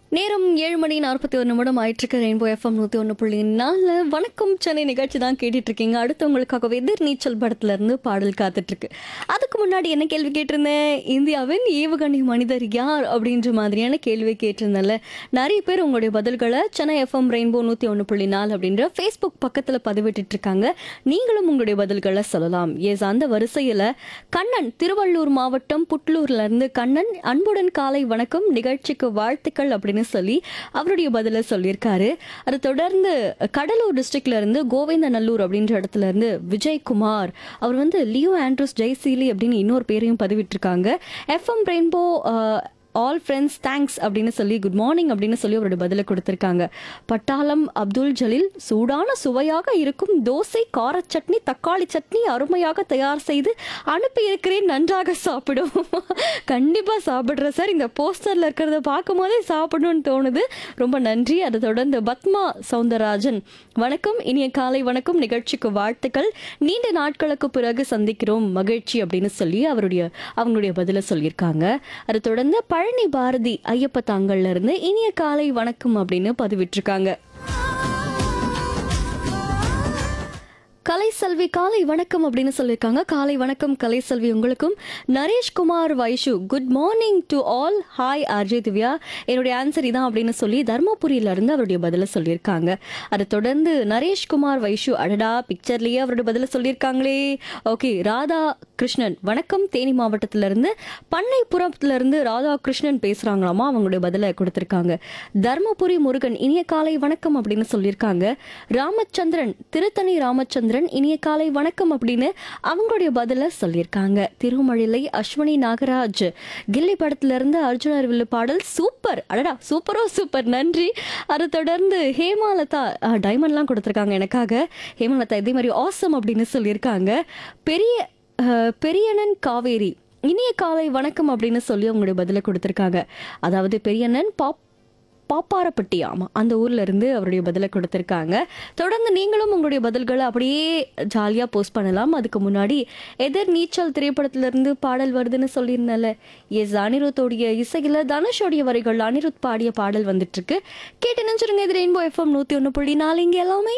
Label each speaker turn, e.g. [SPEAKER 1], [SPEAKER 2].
[SPEAKER 1] நேரம் ஏழு மணி நாற்பத்தி ஒரு நிமிடம் ஆயிட்டிருக்கு ரெயின்போ எஃப்எம் நூற்றி ஒன்று புள்ளி நாலு வணக்கம் சென்னை நிகழ்ச்சி தான் கேட்டுட்டு இருக்கீங்க அடுத்து உங்களுக்காக எதிர் நீச்சல் படத்துல இருந்து பாடல் காத்துட்டு இருக்கு அதுக்கு முன்னாடி என்ன கேள்வி கேட்டிருந்தேன் இந்தியாவின் ஏவுகணை மனிதர் யார் அப்படின்ற மாதிரியான கேள்வி கேட்டிருந்தேன்ல நிறைய பேர் உங்களுடைய பதில்களை சென்னை எஃப்எம் ரெயின்போ நூற்றி ஒன்று புள்ளி நாலு அப்படின்ற ஃபேஸ்புக் பக்கத்தில் பதிவிட்டுட்டு இருக்காங்க நீங்களும் உங்களுடைய பதில்களை சொல்லலாம் எஸ் அந்த வரிசையில் கண்ணன் திருவள்ளூர் மாவட்டம் புட்லூர்ல இருந்து கண்ணன் அன்புடன் காலை வணக்கம் நிகழ்ச்சிக்கு வாழ்த்துக்கள் அப்படின்னு சொல்லி அவருடைய பதில சொல்லியிருக்காரு அதை தொடர்ந்து கடலூர் டிஸ்ட்ரிக்ட்ல இருந்து கோவிந்தநல்லூர் அப்படின்ற இடத்துல இருந்து விஜய்குமார் அவர் வந்து லியோ ஆண்ட்ரூஸ் ஜெய்சீலி அப்படின்னு இன்னொரு பேரையும் பதிவிட்டிருக்காங்க FM rainbow all friends thanks அப்படின்னு சொல்லி குட் மார்னிங் அப்படின்னு சொல்லி அவரோட பதிலை கொடுத்துருக்காங்க பட்டாளம் அப்துல் ஜலீல் சூடான சுவையாக இருக்கும் தோசை கார சட்னி தக்காளி சட்னி அருமையாக தயார் செய்து அனுப்பி இருக்கிறேன் நன்றாக சாப்பிடும் கண்டிப்பாக சாப்பிட்றேன் சார் இந்த போஸ்டரில் இருக்கிறத பார்க்கும் போதே சாப்பிடணும்னு தோணுது ரொம்ப நன்றி அதை தொடர்ந்து பத்மா சவுந்தரராஜன் வணக்கம் இனிய காலை வணக்கம் நிகழ்ச்சிக்கு வாழ்த்துக்கள் நீண்ட நாட்களுக்கு பிறகு சந்திக்கிறோம் மகிழ்ச்சி அப்படின்னு சொல்லி அவருடைய அவங்களுடைய பதிலை சொல்லியிருக்காங்க அதை தொடர்ந்து பழனி பாரதி ஐயப்ப தாங்கள்ல இருந்து இனிய காலை வணக்கம் அப்படின்னு பதிவிட்டிருக்காங்க கலைசெல்வி காலை வணக்கம் அப்படின்னு சொல்லியிருக்காங்க காலை வணக்கம் கலைசெல்வி உங்களுக்கும் Nareshkumar Vaishu good morning to all hi RJ Divya என்னுடைய ஆன்சர் இதான் அப்படின்னு சொல்லி தர்மபுரியில இருந்து அவருடைய பதில சொல்லியிருக்காங்க அதை தொடர்ந்து நரேஷ்குமார் வைஷு அடடா பிக்சர்லயே அவருடைய பதில சொல்லியிருக்காங்களே ஓகே ராதா கிருஷ்ணன் வணக்கம் தேனி மாவட்டத்துல இருந்து பண்ணைப்புறத்துல இருந்து ராதா கிருஷ்ணன் பேசுறாங்களாமா அவங்களுடைய பதில கொடுத்திருக்காங்க தர்மபுரி முருகன் இனிய காலை வணக்கம் அப்படின்னு சொல்லியிருக்காங்க ராமச்சந்திரன் திருத்தணி ராமச்சந்திரன் இனிய காலை வணக்கம் அப்படின்னு அவங்களுடைய பதில சொல்லியிருக்காங்க திருமழிலை அஸ்வினி நாகராஜ் கில்லி படத்துல இருந்து அர்ஜுனர் வில்லு பாடல் சூப்பர் அடடா சூப்பரோ சூப்பர் நன்றி அதை தொடர்ந்து ஹேமாலதா டைமண்ட்லாம் கொடுத்துருக்காங்க எனக்காக ஹேமாலதா இதே மாதிரி ஆசம் அப்படின்னு சொல்லியிருக்காங்க பெரிய அஹ், பெரியண்ணன் காவேரி இனிய காலை வணக்கம் அப்படின்னு சொல்லி அவங்களுடைய பதிலை கொடுத்துருக்காங்க அதாவது பெரியண்ணன் பாப் பாப்பாரப்பட்டி ஆமாம் அந்த ஊர்ல இருந்து அவருடைய பதிலை கொடுத்துருக்காங்க தொடர்ந்து நீங்களும் உங்களுடைய பதில்களை அப்படியே ஜாலியாக போஸ்ட் பண்ணலாம் அதுக்கு முன்னாடி எதிர் நீச்சல் திரைப்படத்திலிருந்து பாடல் வருதுன்னு சொல்லியிருந்தேன்ல எஸ் அனிருத்தோடைய இசையில் தனுஷோடைய வரிகள் அனிருத் பாடிய பாடல் வந்துட்டு இருக்கு கேட்டு நினைச்சிருங்க இது ரெயின்போ எஃப்எம் நூற்றி ஒன்று புள்ளி நாலு இங்கே எல்லாமே